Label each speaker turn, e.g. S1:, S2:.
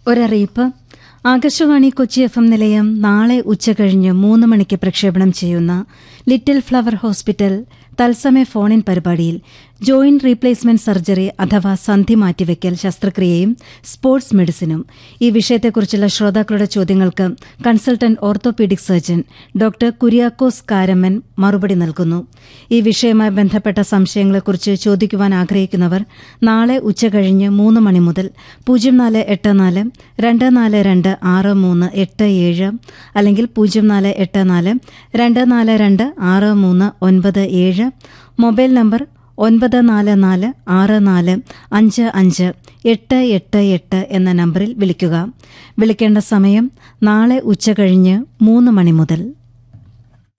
S1: ഒരറിയിപ്പ് Akashvani Kochi F M നിലയം നാളെ ഉച്ചകഴിഞ്ഞ് മൂന്ന് മണിക്ക് പ്രക്ഷേപണം ചെയ്യുന്ന ലിറ്റിൽ ഫ്ലവർ ഹോസ്പിറ്റൽ തത്സമയ ഫോണിൻ പരിപാടിയിൽ ജോയിന്റ് റീപ്ലേസ്മെന്റ് സർജറി അഥവാ സന്ധി മാറ്റിവെക്കൽ ശസ്ത്രക്രിയയും സ്പോർട്സ് മെഡിസിനും ഈ വിഷയത്തെക്കുറിച്ചുള്ള ശ്രോതാക്കളുടെ ചോദ്യങ്ങൾക്ക് consultant orthopaedic surgeon doctor Kuriakose Karamman മറുപടി നൽകുന്നു ഈ വിഷയവുമായി ബന്ധപ്പെട്ട സംശയങ്ങളെക്കുറിച്ച് ചോദിക്കുവാൻ ആഗ്രഹിക്കുന്നവർ നാളെ ഉച്ചകഴിഞ്ഞ് മൂന്ന് മണി മുതൽ പൂജ്യം നാല് എട്ട് നാല് രണ്ട് നാല് രണ്ട് ആറ് മൂന്ന് എട്ട് ഏഴ് അല്ലെങ്കിൽ പൂജ്യം നാല് എട്ട് നാല് രണ്ട് നാല് രണ്ട് ആറ് മൂന്ന് ഒൻപത് ഏഴ് മൊബൈൽ നമ്പർ ഒൻപത് നാല് നാല് ആറ് നാല് അഞ്ച് അഞ്ച് എട്ട് എട്ട് എട്ട് എന്ന നമ്പറിൽ വിളിക്കുക വിളിക്കേണ്ട സമയം നാളെ ഉച്ചകഴിഞ്ഞ് മൂന്ന് മണി മുതൽ